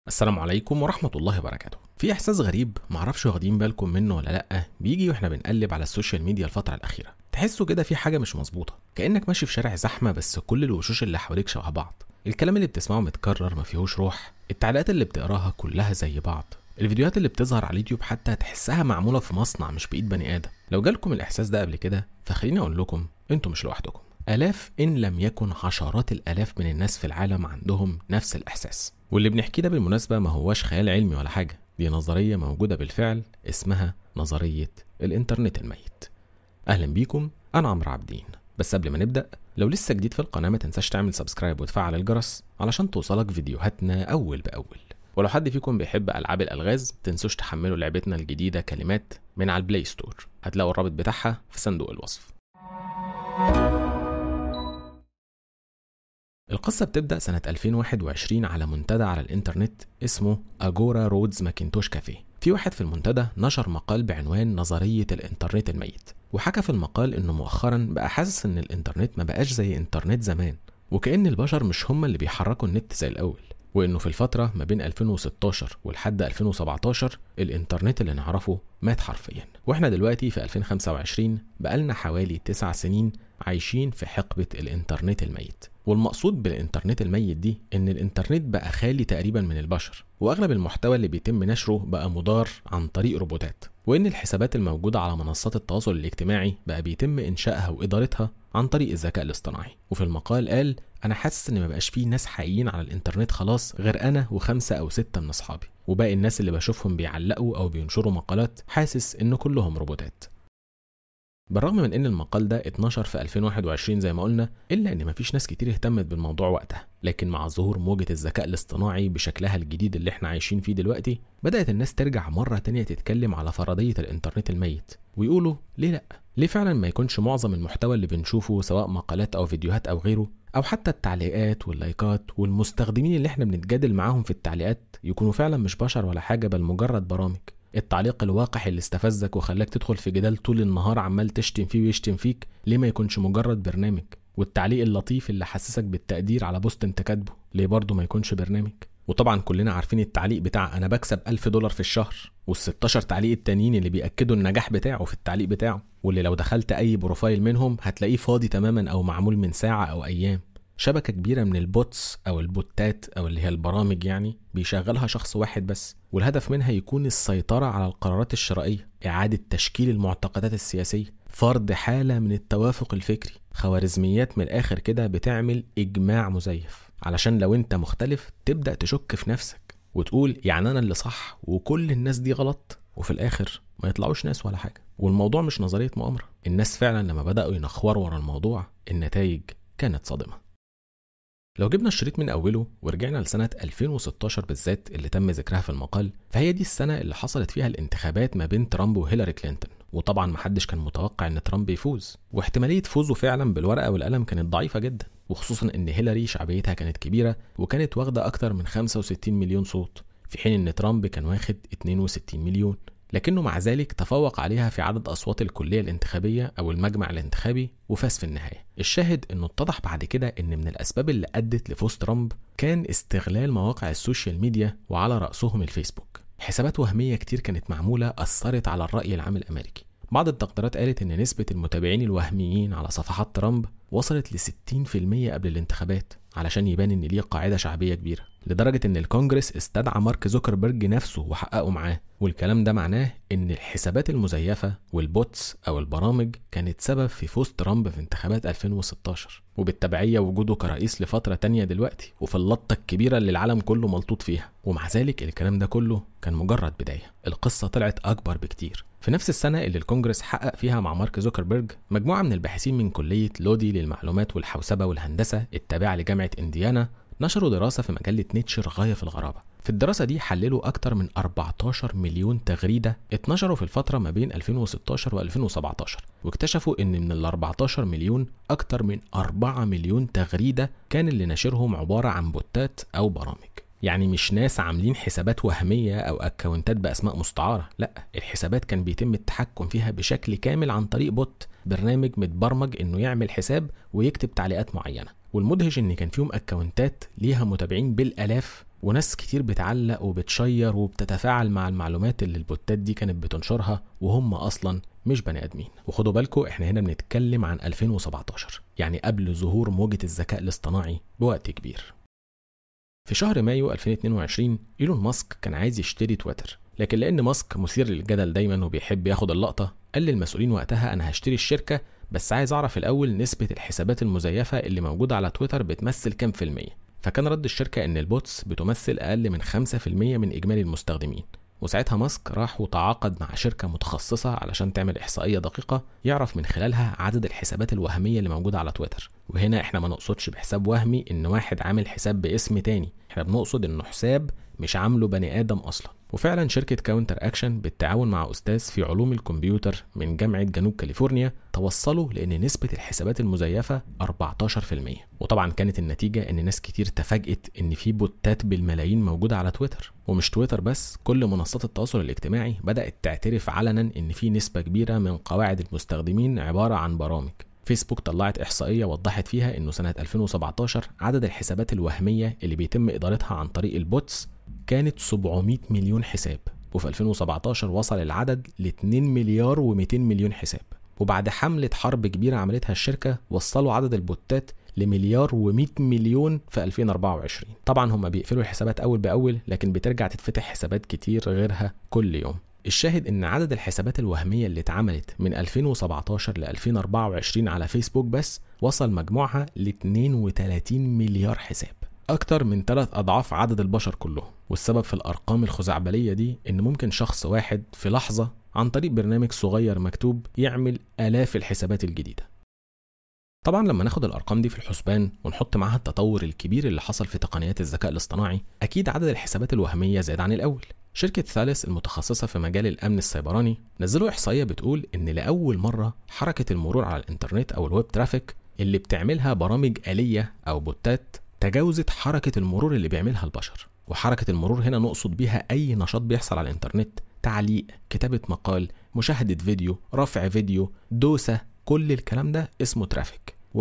السلام عليكم ورحمة الله وبركاته في إحساس غريب معرفش واخدين بالكم منه ولا لأ بيجي واحنا بنقلب على السوشيال ميديا الفترة الأخيرة تحسوا كده في حاجة مش مظبوطة كأنك ماشي في شارع زحمة بس كل الوشوش اللي حواليك شبه بعض الكلام اللي بتسمعه متكرر ما فيهوش روح التعليقات اللي بتقراها كلها زي بعض الفيديوهات اللي بتظهر على اليوتيوب حتى تحسها معمولة في مصنع مش بإيد بني آدم لو جالكم الإحساس ده قبل كده فخليني أقول لكم انتوا مش لوحدكم آلاف إن لم يكن عشرات الآلاف من الناس في العالم عندهم نفس الإحساس واللي بنحكيه ده بالمناسبة ما هواش خيال علمي ولا حاجة دي نظرية موجودة بالفعل اسمها نظرية الإنترنت الميت أهلا بيكم أنا عمرو عابدين بس قبل ما نبدأ لو لسه جديد في القناة ما تنساش تعمل سبسكرايب وتفعل الجرس علشان توصلك فيديوهاتنا أول بأول ولو حد فيكم بيحب ألعاب الألغاز تنسوش تحملوا لعبتنا الجديدة كلمات من على البلاي ستور هتلاقوا الرابط بتاعها في صندوق الوصف القصة بتبدأ سنة 2021 على منتدى على الإنترنت اسمه أجورا رودز ماكنتوش كافيه في واحد في المنتدى نشر مقال بعنوان نظرية الإنترنت الميت وحكى في المقال إنه مؤخرا بقى حاسس إن الإنترنت ما بقاش زي إنترنت زمان وكأن البشر مش هم اللي بيحركوا النت زي الأول وإنه في الفترة ما بين 2016 ولحد 2017 الإنترنت اللي نعرفه مات حرفيا وإحنا دلوقتي في 2025 بقالنا حوالي 9 سنين عايشين في حقبة الإنترنت الميت والمقصود بالإنترنت الميت دي إن الإنترنت بقى خالي تقريبا من البشر وأغلب المحتوى اللي بيتم نشره بقى مدار عن طريق روبوتات وإن الحسابات الموجودة على منصات التواصل الاجتماعي بقى بيتم إنشائها وإدارتها عن طريق الذكاء الاصطناعي وفي المقال قال أنا حاسس إن مبقاش فيه ناس حقيقيين على الإنترنت خلاص غير أنا وخمسة أو ستة من أصحابي وباقي الناس اللي بشوفهم بيعلقوا أو بينشروا مقالات حاسس إن كلهم روبوتات بالرغم من ان المقال ده اتنشر في 2021 زي ما قلنا الا ان مفيش ناس كتير اهتمت بالموضوع وقتها لكن مع ظهور موجة الذكاء الاصطناعي بشكلها الجديد اللي احنا عايشين فيه دلوقتي بدأت الناس ترجع مرة تانية تتكلم على فرضية الانترنت الميت ويقولوا ليه لأ ليه فعلا ما يكونش معظم المحتوى اللي بنشوفه سواء مقالات او فيديوهات او غيره او حتى التعليقات واللايكات والمستخدمين اللي احنا بنتجادل معاهم في التعليقات يكونوا فعلا مش بشر ولا حاجة بل مجرد برامج التعليق الواقح اللي استفزك وخلاك تدخل في جدال طول النهار عمال تشتم فيه ويشتم فيك ليه ما يكونش مجرد برنامج والتعليق اللطيف اللي حسسك بالتقدير على بوست انت كاتبه ليه برضه ما يكونش برنامج وطبعا كلنا عارفين التعليق بتاع انا بكسب 1000 دولار في الشهر وال16 تعليق التانيين اللي بيأكدوا النجاح بتاعه في التعليق بتاعه واللي لو دخلت اي بروفايل منهم هتلاقيه فاضي تماما او معمول من ساعة او ايام شبكة كبيرة من البوتس أو البوتات أو اللي هي البرامج يعني بيشغلها شخص واحد بس والهدف منها يكون السيطرة على القرارات الشرائية إعادة تشكيل المعتقدات السياسية فرض حالة من التوافق الفكري خوارزميات من الآخر كده بتعمل إجماع مزيف علشان لو أنت مختلف تبدأ تشك في نفسك وتقول يعني أنا اللي صح وكل الناس دي غلط وفي الآخر ما يطلعوش ناس ولا حاجة والموضوع مش نظرية مؤامرة الناس فعلا لما بدأوا ينخوروا ورا الموضوع النتائج كانت صادمة لو جبنا الشريط من أوله ورجعنا لسنة 2016 بالذات اللي تم ذكرها في المقال فهي دي السنة اللي حصلت فيها الانتخابات ما بين ترامب وهيلاري كلينتون وطبعا محدش كان متوقع ان ترامب يفوز واحتمالية فوزه فعلا بالورقة والقلم كانت ضعيفة جدا وخصوصا ان هيلاري شعبيتها كانت كبيرة وكانت واخدة أكتر من 65 مليون صوت في حين ان ترامب كان واخد 62 مليون لكنه مع ذلك تفوق عليها في عدد أصوات الكلية الانتخابية أو المجمع الانتخابي وفاز في النهاية الشاهد أنه اتضح بعد كده أن من الأسباب اللي أدت لفوز ترامب كان استغلال مواقع السوشيال ميديا وعلى رأسهم الفيسبوك حسابات وهمية كتير كانت معمولة أثرت على الرأي العام الأمريكي بعض التقديرات قالت ان نسبة المتابعين الوهميين على صفحات ترامب وصلت ل 60% قبل الانتخابات علشان يبان ان ليه قاعدة شعبية كبيرة لدرجة ان الكونجرس استدعى مارك زوكربيرج نفسه وحققوا معاه والكلام ده معناه ان الحسابات المزيفة والبوتس او البرامج كانت سبب في فوز ترامب في انتخابات 2016 وبالتبعية وجوده كرئيس لفترة تانية دلوقتي وفي اللطة الكبيرة اللي العالم كله ملطوط فيها ومع ذلك الكلام ده كله كان مجرد بداية القصة طلعت أكبر بكتير في نفس السنة اللي الكونجرس حقق فيها مع مارك زوكربيرج مجموعة من الباحثين من كلية لودي للمعلومات والحوسبة والهندسة التابعة لجامعة إنديانا نشروا دراسة في مجلة نيتشر غاية في الغرابة في الدراسة دي حللوا أكتر من 14 مليون تغريدة اتنشروا في الفترة ما بين 2016 و 2017 واكتشفوا إن من ال 14 مليون أكتر من 4 مليون تغريدة كان اللي ناشرهم عبارة عن بوتات أو برامج يعني مش ناس عاملين حسابات وهمية أو أكونتات بأسماء مستعارة لا الحسابات كان بيتم التحكم فيها بشكل كامل عن طريق بوت برنامج متبرمج إنه يعمل حساب ويكتب تعليقات معينة والمدهش ان كان فيهم اكونتات ليها متابعين بالالاف وناس كتير بتعلق وبتشير وبتتفاعل مع المعلومات اللي البوتات دي كانت بتنشرها وهم اصلا مش بني ادمين وخدوا بالكم احنا هنا بنتكلم عن 2017 يعني قبل ظهور موجة الذكاء الاصطناعي بوقت كبير في شهر مايو 2022 ايلون ماسك كان عايز يشتري تويتر لكن لان ماسك مثير للجدل دايما وبيحب ياخد اللقطه قال للمسؤولين وقتها انا هشتري الشركه بس عايز اعرف الاول نسبه الحسابات المزيفه اللي موجوده على تويتر بتمثل كام في الميه فكان رد الشركه ان البوتس بتمثل اقل من 5% من اجمالي المستخدمين وساعتها ماسك راح وتعاقد مع شركة متخصصة علشان تعمل إحصائية دقيقة يعرف من خلالها عدد الحسابات الوهمية اللي موجودة على تويتر وهنا احنا ما نقصدش بحساب وهمي ان واحد عامل حساب باسم تاني احنا بنقصد انه حساب مش عامله بني ادم اصلا وفعلا شركة كاونتر اكشن بالتعاون مع استاذ في علوم الكمبيوتر من جامعة جنوب كاليفورنيا توصلوا لان نسبة الحسابات المزيفة 14% وطبعا كانت النتيجة ان ناس كتير تفاجئت ان في بوتات بالملايين موجودة على تويتر ومش تويتر بس كل منصات التواصل الاجتماعي بدأت تعترف علنا ان في نسبة كبيرة من قواعد المستخدمين عبارة عن برامج فيسبوك طلعت إحصائية وضحت فيها إنه سنة 2017 عدد الحسابات الوهمية اللي بيتم إدارتها عن طريق البوتس كانت 700 مليون حساب وفي 2017 وصل العدد ل 2 مليار و200 مليون حساب وبعد حملة حرب كبيرة عملتها الشركة وصلوا عدد البوتات لمليار و100 مليون في 2024 طبعا هم بيقفلوا الحسابات أول بأول لكن بترجع تتفتح حسابات كتير غيرها كل يوم الشاهد ان عدد الحسابات الوهمية اللي اتعملت من 2017 ل 2024 على فيسبوك بس وصل مجموعها ل 32 مليار حساب أكتر من ثلاث أضعاف عدد البشر كلهم والسبب في الأرقام الخزعبلية دي إن ممكن شخص واحد في لحظة عن طريق برنامج صغير مكتوب يعمل آلاف الحسابات الجديدة طبعا لما ناخد الارقام دي في الحسبان ونحط معاها التطور الكبير اللي حصل في تقنيات الذكاء الاصطناعي اكيد عدد الحسابات الوهميه زاد عن الاول شركة ثالث المتخصصة في مجال الأمن السيبراني نزلوا إحصائية بتقول إن لأول مرة حركة المرور على الإنترنت أو الويب ترافيك اللي بتعملها برامج آلية أو بوتات تجاوزت حركة المرور اللي بيعملها البشر وحركة المرور هنا نقصد بيها أي نشاط بيحصل على الإنترنت تعليق كتابة مقال مشاهدة فيديو رفع فيديو دوسة كل الكلام ده اسمه ترافيك 51%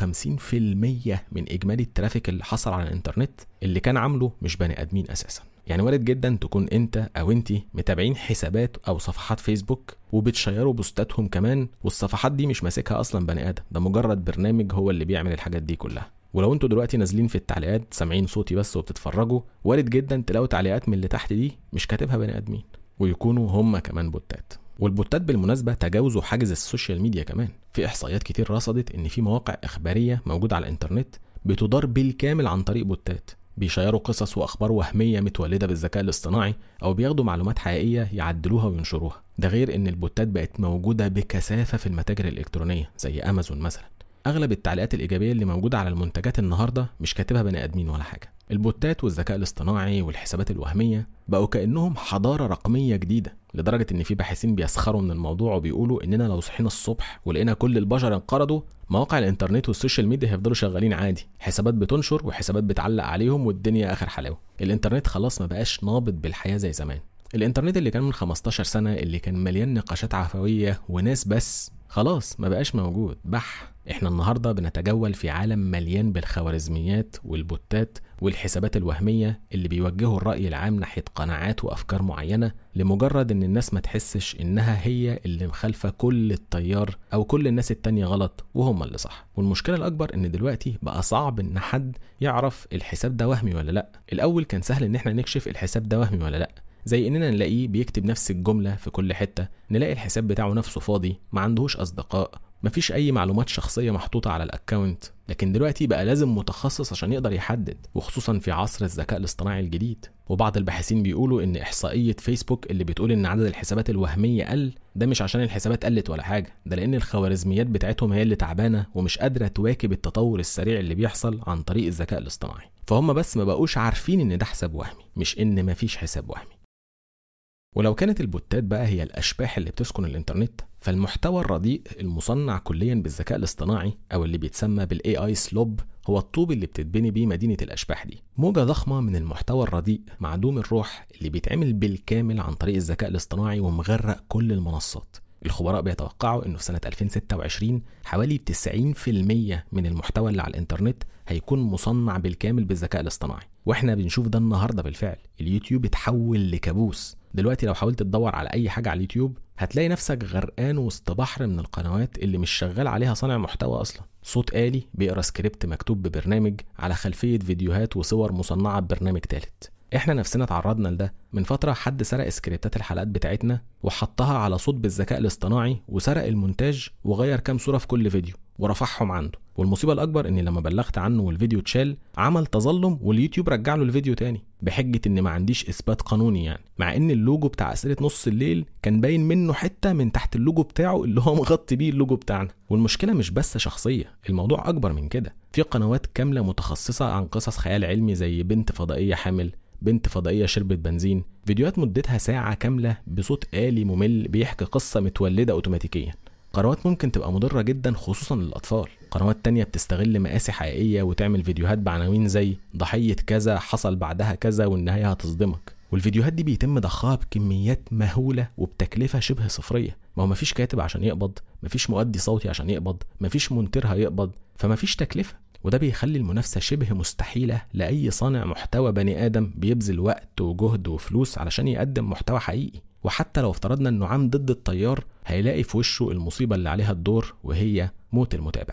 من إجمالي الترافيك اللي حصل على الإنترنت اللي كان عامله مش بني آدمين أساساً يعني وارد جدا تكون انت او انت متابعين حسابات او صفحات فيسبوك وبتشيروا بوستاتهم كمان والصفحات دي مش ماسكها اصلا بني ادم ده مجرد برنامج هو اللي بيعمل الحاجات دي كلها ولو انتوا دلوقتي نازلين في التعليقات سامعين صوتي بس وبتتفرجوا وارد جدا تلاقوا تعليقات من اللي تحت دي مش كاتبها بني ادمين ويكونوا هم كمان بوتات والبوتات بالمناسبة تجاوزوا حاجز السوشيال ميديا كمان في إحصائيات كتير رصدت إن في مواقع إخبارية موجودة على الإنترنت بتدار بالكامل عن طريق بوتات بيشيروا قصص واخبار وهميه متولده بالذكاء الاصطناعي او بياخدوا معلومات حقيقيه يعدلوها وينشروها ده غير ان البوتات بقت موجوده بكثافه في المتاجر الالكترونيه زي امازون مثلا اغلب التعليقات الايجابيه اللي موجوده على المنتجات النهارده مش كاتبها بني ادمين ولا حاجه البوتات والذكاء الاصطناعي والحسابات الوهميه بقوا كانهم حضاره رقميه جديده لدرجه ان في باحثين بيسخروا من الموضوع وبيقولوا اننا لو صحينا الصبح ولقينا كل البشر انقرضوا مواقع الانترنت والسوشيال ميديا هيفضلوا شغالين عادي حسابات بتنشر وحسابات بتعلق عليهم والدنيا اخر حلاوه الانترنت خلاص ما بقاش نابض بالحياه زي زمان الانترنت اللي كان من 15 سنه اللي كان مليان نقاشات عفويه وناس بس خلاص ما بقاش موجود بح احنا النهارده بنتجول في عالم مليان بالخوارزميات والبوتات والحسابات الوهميه اللي بيوجهوا الراي العام ناحيه قناعات وافكار معينه لمجرد ان الناس ما تحسش انها هي اللي مخالفه كل التيار او كل الناس التانية غلط وهم اللي صح والمشكله الاكبر ان دلوقتي بقى صعب ان حد يعرف الحساب ده وهمي ولا لا الاول كان سهل ان احنا نكشف الحساب ده وهمي ولا لا زي اننا نلاقيه بيكتب نفس الجمله في كل حته نلاقي الحساب بتاعه نفسه فاضي ما عندهوش اصدقاء مفيش اي معلومات شخصيه محطوطه على الاكونت لكن دلوقتي بقى لازم متخصص عشان يقدر يحدد وخصوصا في عصر الذكاء الاصطناعي الجديد وبعض الباحثين بيقولوا ان احصائيه فيسبوك اللي بتقول ان عدد الحسابات الوهميه قل ده مش عشان الحسابات قلت ولا حاجه ده لان الخوارزميات بتاعتهم هي اللي تعبانه ومش قادره تواكب التطور السريع اللي بيحصل عن طريق الذكاء الاصطناعي فهم بس ما بقوش عارفين ان ده حساب وهمي مش ان مفيش حساب وهمي ولو كانت البوتات بقى هي الأشباح اللي بتسكن الإنترنت فالمحتوى الرديء المصنع كليا بالذكاء الاصطناعي أو اللي بيتسمى بالاي اي سلوب هو الطوب اللي بتتبني بيه مدينة الأشباح دي موجة ضخمة من المحتوى الرديء معدوم الروح اللي بيتعمل بالكامل عن طريق الذكاء الاصطناعي ومغرق كل المنصات الخبراء بيتوقعوا انه في سنة 2026 حوالي 90% من المحتوى اللي على الانترنت هيكون مصنع بالكامل بالذكاء الاصطناعي واحنا بنشوف ده النهارده بالفعل اليوتيوب اتحول لكابوس دلوقتي لو حاولت تدور على اي حاجه على اليوتيوب هتلاقي نفسك غرقان وسط بحر من القنوات اللي مش شغال عليها صانع محتوى اصلا صوت آلي بيقرا سكريبت مكتوب ببرنامج على خلفيه فيديوهات وصور مصنعه ببرنامج تالت احنا نفسنا تعرضنا لده من فتره حد سرق سكريبتات الحلقات بتاعتنا وحطها على صوت بالذكاء الاصطناعي وسرق المونتاج وغير كام صوره في كل فيديو ورفعهم عنده والمصيبه الاكبر ان لما بلغت عنه والفيديو اتشال عمل تظلم واليوتيوب رجع له الفيديو تاني بحجه ان ما عنديش اثبات قانوني يعني مع ان اللوجو بتاع اسئله نص الليل كان باين منه حته من تحت اللوجو بتاعه اللي هو مغطي بيه اللوجو بتاعنا والمشكله مش بس شخصيه الموضوع اكبر من كده في قنوات كامله متخصصه عن قصص خيال علمي زي بنت فضائيه حامل بنت فضائيه شربت بنزين فيديوهات مدتها ساعه كامله بصوت آلي ممل بيحكي قصه متولده اوتوماتيكيا قنوات ممكن تبقى مضرة جدا خصوصا للأطفال قنوات تانية بتستغل مقاسي حقيقية وتعمل فيديوهات بعناوين زي ضحية كذا حصل بعدها كذا والنهاية هتصدمك والفيديوهات دي بيتم ضخها بكميات مهولة وبتكلفة شبه صفرية ما هو مفيش كاتب عشان يقبض مفيش مؤدي صوتي عشان يقبض مفيش مونتير هيقبض فمفيش تكلفة وده بيخلي المنافسة شبه مستحيلة لأي صانع محتوى بني آدم بيبذل وقت وجهد وفلوس علشان يقدم محتوى حقيقي وحتى لو افترضنا انه عام ضد التيار هيلاقي في وشه المصيبة اللي عليها الدور وهي موت المتابع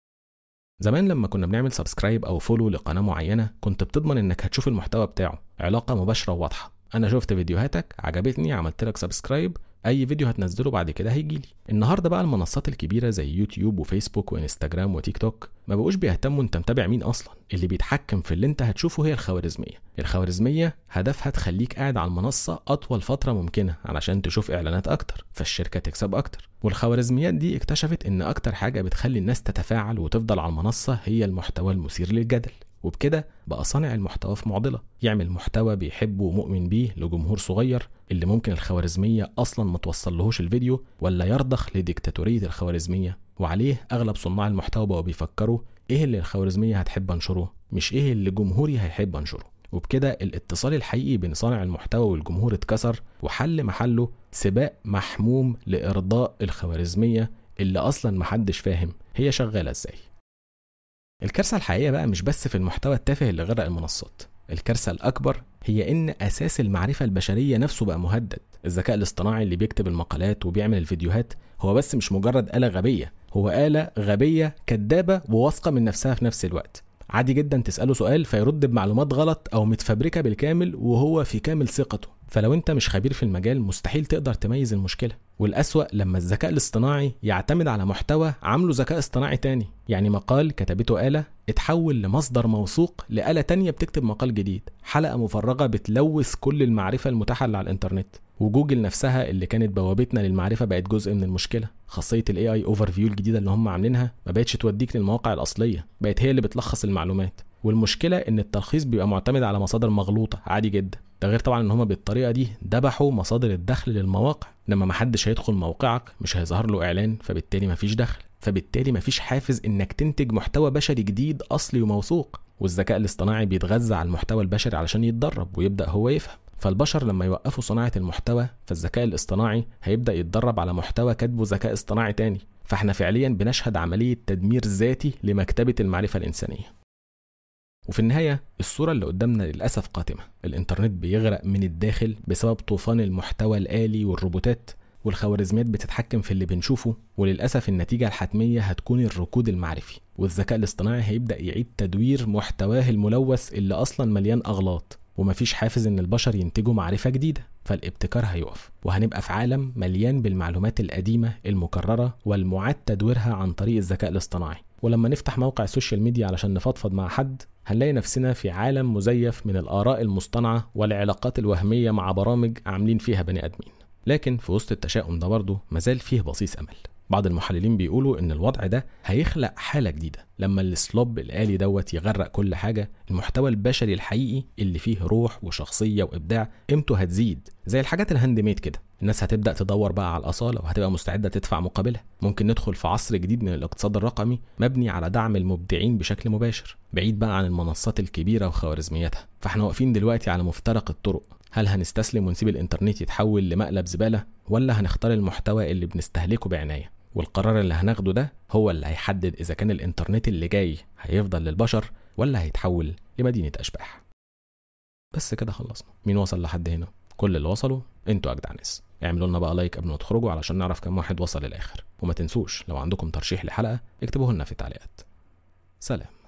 زمان لما كنا بنعمل سبسكرايب او فولو لقناة معينة كنت بتضمن انك هتشوف المحتوى بتاعه علاقة مباشرة وواضحة انا شفت فيديوهاتك عجبتني عملت لك سبسكرايب اي فيديو هتنزله بعد كده هيجي لي النهارده بقى المنصات الكبيره زي يوتيوب وفيسبوك وانستجرام وتيك توك ما بقوش بيهتموا انت متابع مين اصلا اللي بيتحكم في اللي انت هتشوفه هي الخوارزميه الخوارزميه هدفها تخليك قاعد على المنصه اطول فتره ممكنه علشان تشوف اعلانات اكتر فالشركه تكسب اكتر والخوارزميات دي اكتشفت ان اكتر حاجه بتخلي الناس تتفاعل وتفضل على المنصه هي المحتوى المثير للجدل وبكده بقى صانع المحتوى في معضله يعمل محتوى بيحبه ومؤمن بيه لجمهور صغير اللي ممكن الخوارزميه اصلا ما توصلهوش الفيديو ولا يرضخ لديكتاتوريه الخوارزميه وعليه اغلب صناع المحتوى بقوا بيفكروا ايه اللي الخوارزميه هتحب انشره مش ايه اللي جمهوري هيحب انشره وبكده الاتصال الحقيقي بين صانع المحتوى والجمهور اتكسر وحل محله سباق محموم لارضاء الخوارزميه اللي اصلا محدش فاهم هي شغاله ازاي الكارثة الحقيقية بقى مش بس في المحتوى التافه اللي غرق المنصات الكارثة الأكبر هي إن أساس المعرفة البشرية نفسه بقى مهدد الذكاء الاصطناعي اللي بيكتب المقالات وبيعمل الفيديوهات هو بس مش مجرد آلة غبية هو آلة غبية كدابة وواثقة من نفسها في نفس الوقت عادي جدا تسأله سؤال فيرد بمعلومات غلط أو متفبركة بالكامل وهو في كامل ثقته فلو انت مش خبير في المجال مستحيل تقدر تميز المشكلة والأسوأ لما الذكاء الاصطناعي يعتمد على محتوى عامله ذكاء اصطناعي تاني يعني مقال كتبته آلة اتحول لمصدر موثوق لآلة تانية بتكتب مقال جديد حلقة مفرغة بتلوث كل المعرفة المتاحة اللي على الإنترنت وجوجل نفسها اللي كانت بوابتنا للمعرفة بقت جزء من المشكلة خاصية الاي اي اوفر فيو الجديدة اللي هم عاملينها ما بقتش توديك للمواقع الأصلية بقت هي اللي بتلخص المعلومات والمشكلة إن التلخيص بيبقى معتمد على مصادر مغلوطة عادي جدا ده غير طبعا ان هما بالطريقه دي ذبحوا مصادر الدخل للمواقع لما محدش هيدخل موقعك مش هيظهر له اعلان فبالتالي مفيش دخل فبالتالي مفيش حافز انك تنتج محتوى بشري جديد اصلي وموثوق والذكاء الاصطناعي بيتغذى على المحتوى البشري علشان يتدرب ويبدا هو يفهم فالبشر لما يوقفوا صناعة المحتوى فالذكاء الاصطناعي هيبدأ يتدرب على محتوى كاتبه ذكاء اصطناعي تاني فاحنا فعليا بنشهد عملية تدمير ذاتي لمكتبة المعرفة الإنسانية وفي النهاية الصورة اللي قدامنا للأسف قاتمة الإنترنت بيغرق من الداخل بسبب طوفان المحتوى الآلي والروبوتات والخوارزميات بتتحكم في اللي بنشوفه وللأسف النتيجة الحتمية هتكون الركود المعرفي والذكاء الاصطناعي هيبدأ يعيد تدوير محتواه الملوث اللي أصلا مليان أغلاط ومفيش حافز إن البشر ينتجوا معرفة جديدة فالابتكار هيقف وهنبقى في عالم مليان بالمعلومات القديمة المكررة والمعاد تدويرها عن طريق الذكاء الاصطناعي ولما نفتح موقع السوشيال ميديا علشان نفضفض مع حد هنلاقي نفسنا في عالم مزيف من الآراء المصطنعة والعلاقات الوهمية مع برامج عاملين فيها بني آدمين لكن في وسط التشاؤم ده برضه مازال فيه بصيص أمل بعض المحللين بيقولوا ان الوضع ده هيخلق حاله جديده لما السلوب الالي دوت يغرق كل حاجه المحتوى البشري الحقيقي اللي فيه روح وشخصيه وابداع قيمته هتزيد زي الحاجات الهاند ميد كده الناس هتبدا تدور بقى على الاصاله وهتبقى مستعده تدفع مقابلها ممكن ندخل في عصر جديد من الاقتصاد الرقمي مبني على دعم المبدعين بشكل مباشر بعيد بقى عن المنصات الكبيره وخوارزمياتها فاحنا واقفين دلوقتي على مفترق الطرق هل هنستسلم ونسيب الانترنت يتحول لمقلب زباله ولا هنختار المحتوى اللي بنستهلكه بعنايه والقرار اللي هناخده ده هو اللي هيحدد اذا كان الانترنت اللي جاي هيفضل للبشر ولا هيتحول لمدينه اشباح بس كده خلصنا مين وصل لحد هنا كل اللي وصلوا انتوا اجدع ناس اعملوا لنا بقى لايك قبل ما تخرجوا علشان نعرف كم واحد وصل للاخر وما تنسوش لو عندكم ترشيح لحلقه اكتبوه لنا في التعليقات سلام